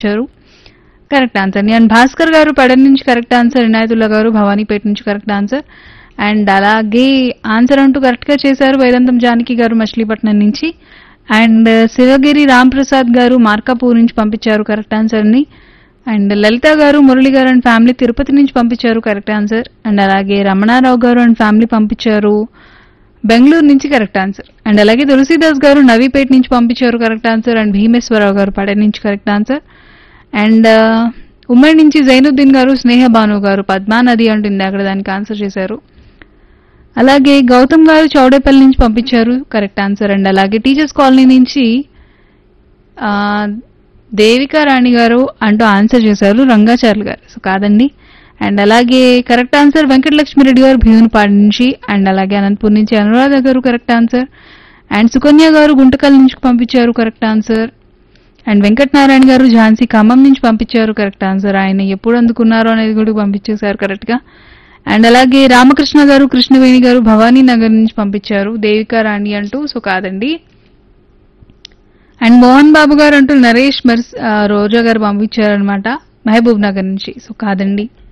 పంపించారు correct answer and Bhaskar గారు పెడన్ నుంచి కరెక్ట్ ఆన్సర్ ఇనాయతుల్లా గారు భవానీపేట నుంచి కరెక్ట్ ఆన్సర్ అండ్ అలాగే ఆన్సర్ అంటూ కరెక్ట్ గా చేశారు వేదాంతం జానకి గారు మచిలీపట్నం నుంచి అండ్ శివగిరి రామ్ ప్రసాద్ గారు మార్కాపూర్ నుంచి పంపించారు కరెక్ట్ ఆన్సర్ ని అండ్ లలిత గారు మురళి గారు అండ్ ఫ్యామిలీ తిరుపతి నుంచి పంపించారు కరెక్ట్ ఆన్సర్ అండ్ అలాగే రమణారావు గారు అండ్ ఫ్యామిలీ పంపించారు బెంగళూరు నుంచి కరెక్ట్ ఆన్సర్ అండ్ అలాగే తులసీదాస్ గారు నవీపేట నుంచి పంపించారు కరెక్ట్ ఆన్సర్ అండ్ భీమేశ్వరరావు గారు పడే నుంచి కరెక్ట్ ఆన్సర్ అండ్ ఉమ్మడి నుంచి జైనుద్దీన్ గారు స్నేహ భాను గారు పద్మా నది అంటుంది అక్కడ దానికి ఆన్సర్ చేశారు అలాగే గౌతమ్ గారు చౌడేపల్లి నుంచి పంపించారు కరెక్ట్ ఆన్సర్ అండ్ అలాగే టీచర్స్ కాలనీ నుంచి ఆ, దేవికా రాణి గారు అంటూ ఆన్సర్ చేశారు రంగాచార్యులు గారు సో కాదండి అండ్ అలాగే కరెక్ట్ ఆన్సర్ వెంకటలక్ష్మి రెడ్డి గారు భీమునిపాడు నుంచి అండ్ అలాగే అనంతపూర్ నుంచి అనురాధ గారు కరెక్ట్ ఆన్సర్ అండ్ సుకన్య గారు గుంటకల్ నుంచి పంపించారు కరెక్ట్ ఆన్సర్ అండ్ వెంకటనారాయణ గారు ఝాన్సీ ఖమ్మం నుంచి పంపించారు కరెక్ట్ ఆన్సర్ ఆయన ఎప్పుడు అందుకున్నారో అనేది కూడా పంపించేశారు కరెక్ట్ గా అండ్ అలాగే రామకృష్ణ గారు కృష్ణవేణి గారు భవానీ నగర్ నుంచి పంపించారు దేవికా రాణి అంటూ సో కాదండి అండ్ మోహన్ బాబు గారు అంటూ నరేష్ మర్స్ ఆ, రోజా గారు పంపించారు అనమాట మహబూబ్ నగర్ నుంచి సో కాదండి